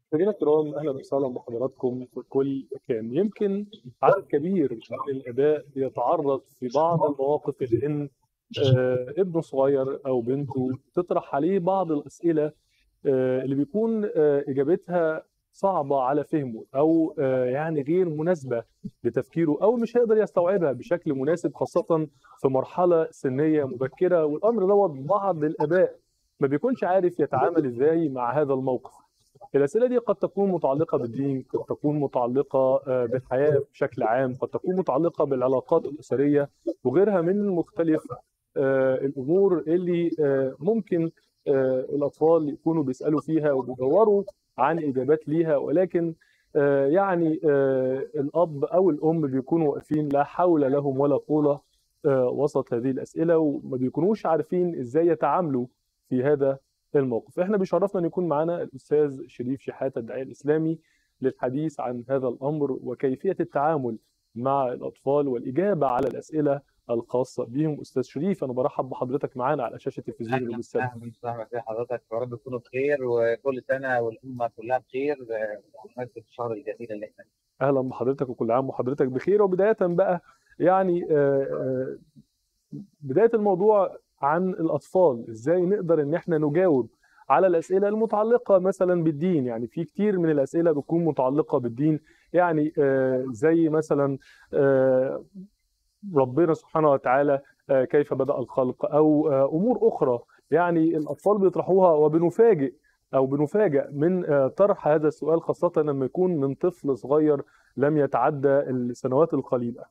مشاهدينا الكرام اهلا وسهلا بحضراتكم في كل مكان يمكن عدد كبير من الاباء بيتعرض في بعض المواقف لان آه، ابنه صغير او بنته تطرح عليه بعض الاسئله آه، اللي بيكون آه، اجابتها صعبه على فهمه او آه، يعني غير مناسبه لتفكيره او مش هيقدر يستوعبها بشكل مناسب خاصه في مرحله سنيه مبكره والامر دوت بعض الاباء ما بيكونش عارف يتعامل ازاي مع هذا الموقف الأسئلة دي قد تكون متعلقة بالدين قد تكون متعلقة آه، بالحياة بشكل عام قد تكون متعلقة بالعلاقات الأسرية وغيرها من مختلف آه، الأمور اللي آه، ممكن آه، الأطفال يكونوا بيسألوا فيها وبيدوروا عن إجابات ليها ولكن آه، يعني آه، الأب أو الأم بيكونوا واقفين لا حول لهم ولا قوة آه، وسط هذه الأسئلة وما بيكونوش عارفين إزاي يتعاملوا في هذا الموقف احنا بيشرفنا ان يكون معنا الاستاذ شريف شحاته الداعيه الاسلامي للحديث عن هذا الامر وكيفيه التعامل مع الاطفال والاجابه على الاسئله الخاصه بهم استاذ شريف انا برحب بحضرتك معانا على شاشه التلفزيون اهلا المستمع اهلا وسهلا في حضرتك يا رب تكونوا بخير وكل سنه والامه كلها بخير آه، بمناسبه الشهر الجميل اللي احنا فيه. اهلا بحضرتك وكل عام وحضرتك بخير وبدايه بقى يعني آه، آه، بدايه الموضوع عن الاطفال ازاي نقدر ان احنا نجاوب على الاسئله المتعلقه مثلا بالدين يعني في كتير من الاسئله بتكون متعلقه بالدين يعني آه، زي مثلا آه، ربنا سبحانه وتعالى آه، كيف بدأ الخلق او آه، امور اخرى يعني الاطفال بيطرحوها وبنفاجئ او بنفاجئ من آه، طرح هذا السؤال خاصه لما يكون من طفل صغير لم يتعدى السنوات القليله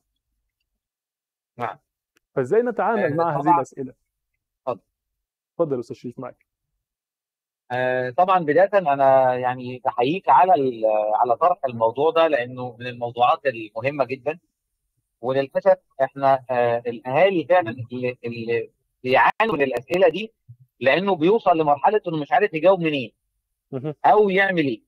نعم فازاي نتعامل آه، مع هذه طبعا الاسئله اتفضل. اتفضل يا استاذ شريف معاك آه، طبعا بدايه انا يعني بحييك على ال- على طرح الموضوع ده لانه من الموضوعات المهمه جدا وللاسف احنا آه، الاهالي فعلا اللي اللي بيعانوا من الاسئله دي لانه بيوصل لمرحله انه مش عارف يجاوب منين مهم. او يعمل ايه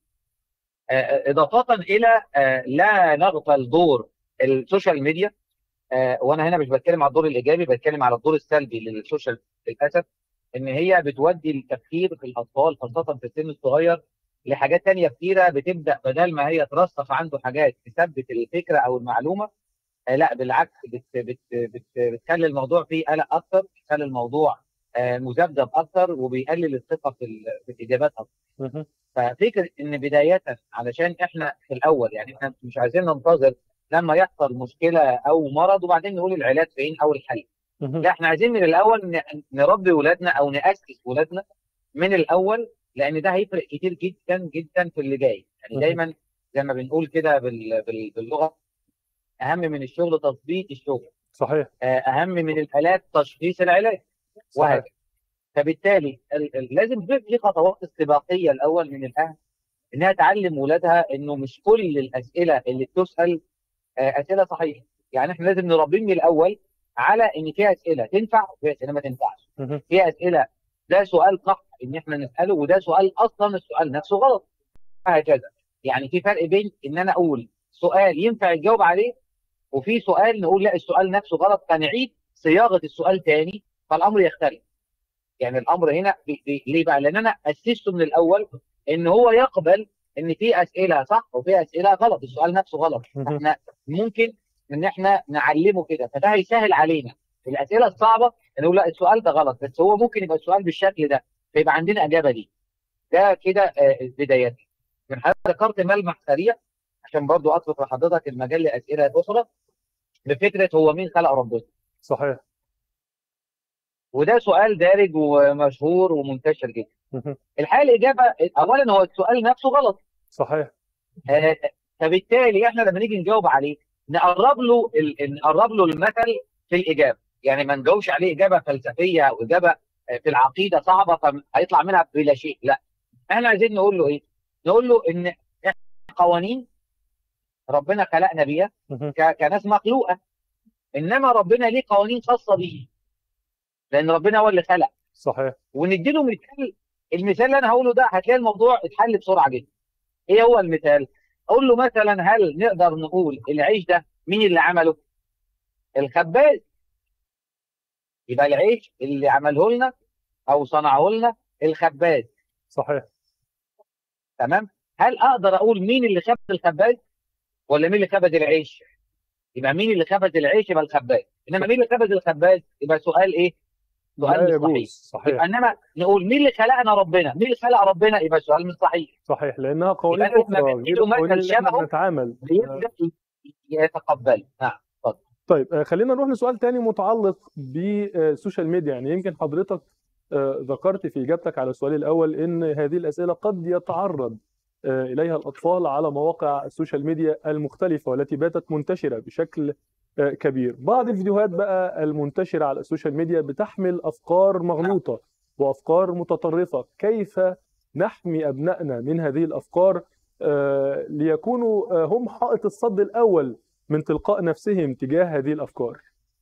آه، اضافه الى آه، لا نغفل دور السوشيال ميديا آه، وانا هنا مش بتكلم على الدور الايجابي بتكلم على الدور السلبي للسوشيال للاسف ان هي بتودي التفكير في الاطفال خاصه في السن الصغير لحاجات تانية كتيره بتبدا بدل ما هي ترسخ عنده حاجات تثبت الفكره او المعلومه آه، لا بالعكس بت بت بت بتخلي الموضوع فيه قلق اكتر بتخلي الموضوع آه، مذبذب اكتر وبيقلل الثقه في ال- في الاجابات اكتر مهم. ففكره ان بدايه علشان احنا في الاول يعني احنا مش عايزين ننتظر لما يحصل مشكله او مرض وبعدين نقول العلاج فين او الحل مهم. لا احنا عايزين من الاول ن- نربي ولادنا او ناسس ولادنا من الاول لان ده هيفرق كتير جدا جدا في اللي جاي يعني مهم. دايما زي ما بنقول كده بال- بال- باللغه اهم من الشغل تظبيط الشغل صحيح آه، اهم من الالات تشخيص العلاج صحيح وهكذا فبالتالي ال- ال- لازم في في خطوات استباقيه الاول من الاهل انها تعلم ولادها انه مش كل الاسئله اللي بتسال آه، اسئله صحيحه يعني احنا لازم نربيه من الاول على ان في اسئله تنفع وفي اسئله ما تنفعش مهم. في اسئله ده سؤال صح ان احنا نساله وده سؤال اصلا السؤال نفسه غلط وهكذا يعني في فرق بين ان انا اقول سؤال ينفع يتجاوب عليه وفي سؤال نقول لا السؤال نفسه غلط فنعيد صياغه السؤال تاني فالامر يختلف يعني الامر هنا بي- بي- ليه بقى؟ لان انا اسسته من الاول ان هو يقبل ان في اسئله صح وفي اسئله غلط السؤال نفسه غلط مهم. احنا ممكن ان احنا نعلمه كده فده هيسهل علينا الاسئله الصعبه نقول لا السؤال ده غلط بس هو ممكن يبقى السؤال بالشكل ده فيبقى عندنا اجابه ليه ده كده آه، بدايات من حضرتك ذكرت ملمح سريع عشان برضو اطلق لحضرتك المجال لاسئله اخرى بفكره هو مين خلق ربنا صحيح وده سؤال دارج ومشهور ومنتشر جدا مهم. الحقيقه الاجابه اولا هو السؤال نفسه غلط صحيح آه، فبالتالي احنا لما نيجي نجاوب عليه نقرب له ال- نقرب له المثل في الاجابه يعني ما نجاوبش عليه اجابه فلسفيه او اجابه آه، في العقيده صعبه فهيطلع منها بلا شيء لا احنا عايزين نقول له ايه نقول له ان احنا قوانين ربنا خلقنا بيها مهم. ك- كناس مخلوقه انما ربنا ليه قوانين خاصه بيه لان ربنا هو اللي خلق صحيح ونديله مثال المثال اللي انا هقوله ده هتلاقي الموضوع اتحل بسرعه جدا ايه هو المثال اقول له مثلا هل نقدر نقول العيش ده مين اللي عمله الخباز يبقى العيش اللي عمله لنا او صنعه لنا الخباز صحيح تمام هل اقدر اقول مين اللي خبز الخباز ولا مين اللي خبز العيش يبقى مين اللي خبز العيش يبقى الخباز انما مين اللي خبز الخباز يبقى سؤال ايه سؤال لا مش صحيح يجوز صحيح يبقى انما نقول مين اللي خلقنا ربنا مين اللي خلق ربنا يبقى سؤال مش صحيح صحيح لانها قوانين يبقى لما اخرى بنديله غير مثل القوانين اللي احنا شبهه بنتعامل بيبدا يتقبل نعم اتفضل طيب آه، خلينا نروح لسؤال تاني متعلق بالسوشيال ميديا يعني يمكن حضرتك آه، ذكرت في إجابتك على السؤال الأول إن هذه الأسئلة قد يتعرض آه، إليها الأطفال على مواقع السوشيال ميديا المختلفة والتي باتت منتشرة بشكل آه، كبير بعض الفيديوهات بقى المنتشرة على السوشيال ميديا بتحمل أفكار مغلوطة وأفكار متطرفة كيف نحمي أبنائنا من هذه الأفكار آه، ليكونوا آه، هم حائط الصد الأول من تلقاء نفسهم تجاه هذه الافكار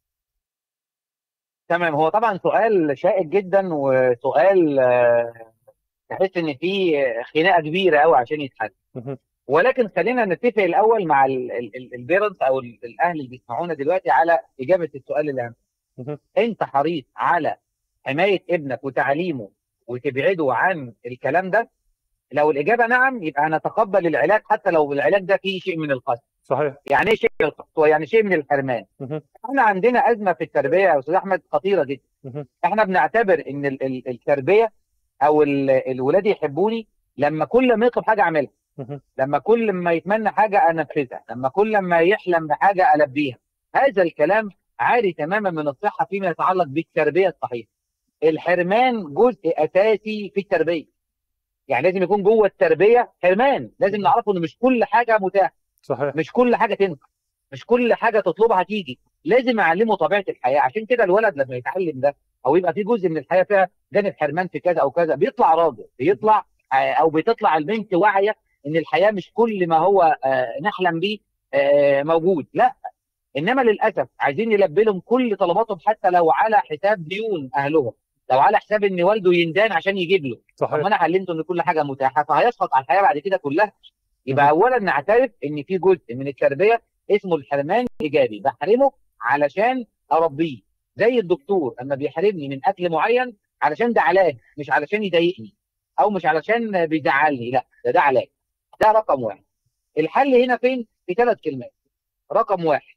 تمام هو طبعا سؤال شائك جدا وسؤال آه، تحس ان فيه خناقه كبيره قوي عشان يتحل مهم. ولكن خلينا نتفق الاول مع البيرنتس او ال- الاهل اللي بيسمعونا دلوقتي على اجابه السؤال اللي عندك مهم. انت حريص على حمايه ابنك وتعليمه وتبعده عن الكلام ده لو الاجابه نعم يبقى نتقبل العلاج حتى لو العلاج ده فيه شيء من القسوه صحيح يعني ايه شيء من القسوه يعني شيء من الحرمان مهم. احنا عندنا ازمه في التربيه يا استاذ احمد خطيره جدا مهم. احنا بنعتبر ان ال- ال- التربيه او ال- الولاد يحبوني لما كل ما يطلب حاجه اعملها مهم. لما كل ما يتمنى حاجه انفذها لما كل ما يحلم بحاجه البيها هذا الكلام عاري تماما من الصحه فيما يتعلق بالتربيه الصحيحه الحرمان جزء اساسي في التربيه يعني لازم يكون جوه التربيه حرمان لازم نعرفه ان مش كل حاجه متاحه صحيح مش كل حاجه تنفع مش كل حاجه تطلبها تيجي لازم اعلمه طبيعه الحياه عشان كده الولد لما يتعلم ده او يبقى في جزء من الحياه فيها جانب حرمان في كذا او كذا بيطلع راجل بيطلع آه، او بتطلع البنت واعيه ان الحياه مش كل ما هو آه، نحلم بيه آه، موجود لا انما للاسف عايزين نلبي لهم كل طلباتهم حتى لو على حساب ديون اهلهم لو على حساب ان والده يندان عشان يجيب له طب ما صحيح انا علمته ان كل حاجه متاحه فهيسقط على الحياه بعد كده كلها يبقى مهم. اولا نعترف ان في جزء من التربيه اسمه الحرمان الايجابي بحرمه علشان اربيه زي الدكتور اما بيحرمني من اكل معين علشان ده علاج مش علشان يضايقني او مش علشان بيزعلني لا ده ده علاج ده رقم واحد الحل هنا فين في ثلاث كلمات رقم واحد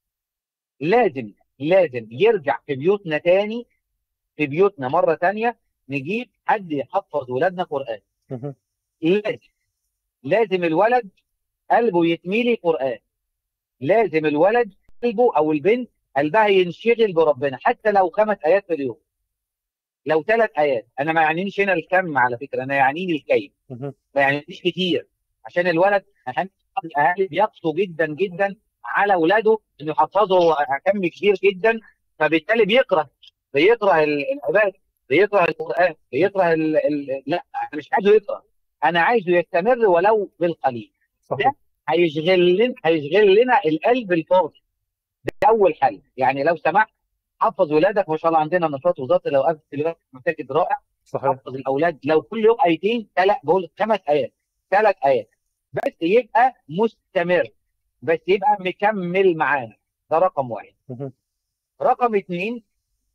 لازم لازم يرجع في بيوتنا تاني في بيوتنا مره تانيه نجيب حد يحفظ ولادنا قران مهم. لازم لازم الولد قلبه يتميلي قرآن لازم الولد قلبه أو البنت قلبها ينشغل بربنا حتى لو خمس آيات في اليوم لو ثلاث آيات أنا ما يعنينيش هنا الكم على فكرة أنا يعنيني الكيف مهم. ما يعنينيش كتير عشان الولد عشان الأهالي بيقسوا جدا جدا على أولاده إنه يحفظوا كم كبير جدا فبالتالي بيكره بيكره العبادة بيكره القرآن بيكره ال... ال... لا أنا مش عايزه يكره أنا عايزه يستمر ولو بالقليل صحيح هيشغل لنا هيشغل لنا القلب الفاضي ده اول حل يعني لو سمحت حفظ ولادك ما شاء الله عندنا نشاط وزاره الاوقاف دلوقتي مساجد رائع صحيح حفظ الاولاد لو كل يوم ايتين ثلاث بقول خمس ايات ثلاث ايات بس يبقى مستمر بس يبقى مكمل معانا ده رقم واحد مهم. رقم اثنين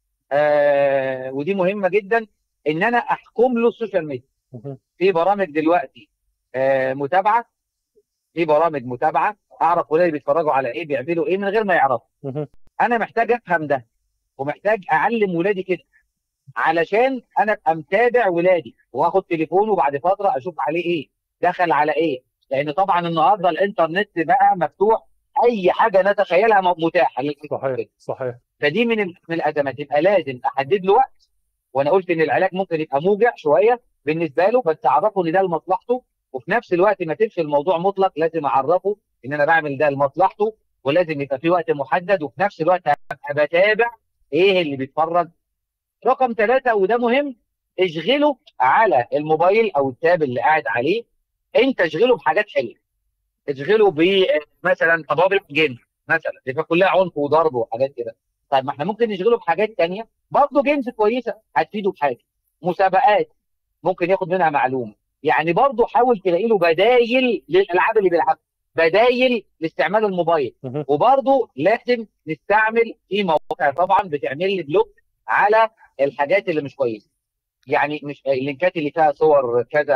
آه ودي مهمه جدا ان انا احكم له السوشيال ميديا مهم. في برامج دلوقتي آه متابعه في برامج متابعه اعرف ولادي بيتفرجوا على ايه بيعملوا ايه من غير ما يعرفوا مهم. انا محتاج افهم ده ومحتاج اعلم ولادي كده علشان انا ابقى متابع ولادي واخد تليفونه بعد فتره اشوف عليه ايه دخل على ايه لان طبعا النهارده الانترنت بقى مفتوح اي حاجه نتخيلها م- متاحه للأطفال. صحيح صحيح فدي من ال- من الازمات يبقى لازم احدد له وقت وانا قلت ان العلاج ممكن يبقى موجع شويه بالنسبه له بس اعرفه ان ده لمصلحته وفي نفس الوقت ما تمشي الموضوع مطلق لازم اعرفه ان انا بعمل ده لمصلحته ولازم يبقى في وقت محدد وفي نفس الوقت ابقى بتابع ايه اللي بيتفرج رقم ثلاثة وده مهم اشغله على الموبايل او التاب اللي قاعد عليه انت اشغله بحاجات حلوه اشغله بمثلا طبابل جيم مثلا يبقى كلها عنف وضرب وحاجات كده طيب ما احنا ممكن نشغله بحاجات تانية برضه جيمز كويسه هتفيده بحاجه مسابقات ممكن ياخد منها معلومه يعني برضه حاول تلاقي له بدايل للالعاب اللي بيلعبها بدايل لاستعمال الموبايل مهم. وبرضه لازم نستعمل في مواقع طبعا بتعمل لي بلوك على الحاجات اللي مش كويسه يعني مش اللينكات اللي فيها صور كذا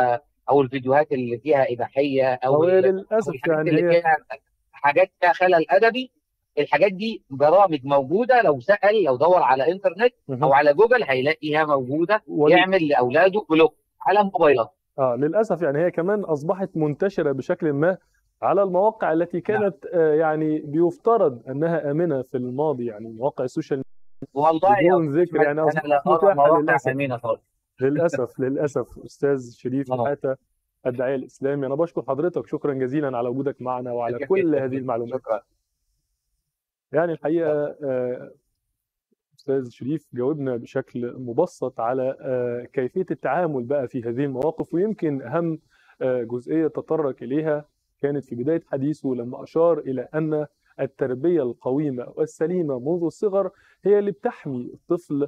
او الفيديوهات اللي فيها اباحيه او هو ال- او للاسف الحاجات يعني اللي هي فيها حاجات فيها خلل ادبي الحاجات دي برامج موجوده لو سال لو دور على انترنت او مهم. على جوجل هيلاقيها موجوده ول... يعمل لاولاده بلوك على موبايلات اه للاسف يعني هي كمان اصبحت منتشره بشكل ما على المواقع التي نعم كانت آه يعني بيفترض انها امنه في الماضي يعني مواقع السوشيال والله يا بدون استاذ ذكر احمد يعني انا اصبحت لا ارى متاحه مواقع للاسف امينه خالص للاسف للاسف استاذ شريف اه شحاته الداعيه الاسلامي انا بشكر حضرتك شكرا جزيلا على وجودك معنا وعلى شكرا كل جدا هذه المعلومات شكرا يعني الحقيقه آه، استاذ شريف جاوبنا بشكل مبسط على آه، كيفيه التعامل بقى في هذه المواقف ويمكن اهم آه، جزئيه تطرق اليها كانت في بدايه حديثه لما اشار الى ان التربيه القويمه والسليمه منذ الصغر هي اللي بتحمي الطفل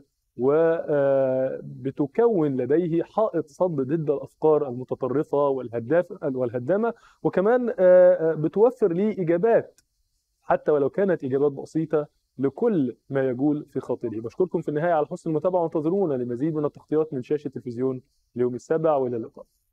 وبتكون لديه حائط صد ضد الافكار المتطرفه والهداف والهدامه وكمان آه، آه، بتوفر ليه اجابات حتى ولو كانت اجابات بسيطه لكل ما يجول في خاطره بشكركم في النهايه على حسن المتابعه وانتظرونا لمزيد من التغطيات من شاشه تلفزيون اليوم السابع والى اللقاء